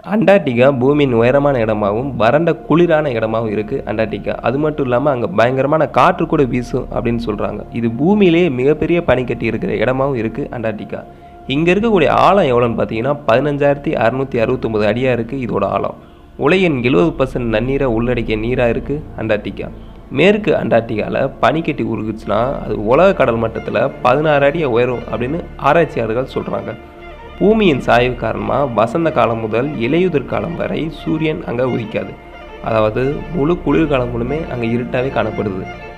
Antarctica பூமியின் உயரமான இடமாகவும் வறண்ட குளிரான இடமாகவும் இருக்குது அண்டார்டிகா அது மட்டும் இல்லாமல் அங்கே பயங்கரமான காற்று கூட வீசும் அப்படின்னு சொல்கிறாங்க இது பூமியிலேயே மிகப்பெரிய பனிக்கட்டி இருக்கிற இடமாகவும் இருக்குது அண்டார்டிகா இங்கே இருக்கக்கூடிய ஆழம் எவ்வளோன்னு பார்த்தீங்கன்னா பதினஞ்சாயிரத்தி அறுநூற்றி அறுபத்தொம்பது அடியாக இருக்குது இதோட ஆழம் உலகின் எழுபது பர்சன்ட் நன்னீரை உள்ளடக்கிய நீராக இருக்குது அண்டார்டிகா மேற்கு அண்டார்டிகாவில் பனிக்கட்டி உருகுச்சுன்னா அது உலக கடல் மட்டத்தில் பதினாறு அடியை உயரும் அப்படின்னு ஆராய்ச்சியாளர்கள் சொல்கிறாங்க பூமியின் சாய்வு காரணமாக வசந்த காலம் முதல் இலையுதிர் காலம் வரை சூரியன் அங்கே உதிக்காது அதாவது முழு குளிர்காலம் முழுமே அங்கே இருட்டாகவே காணப்படுது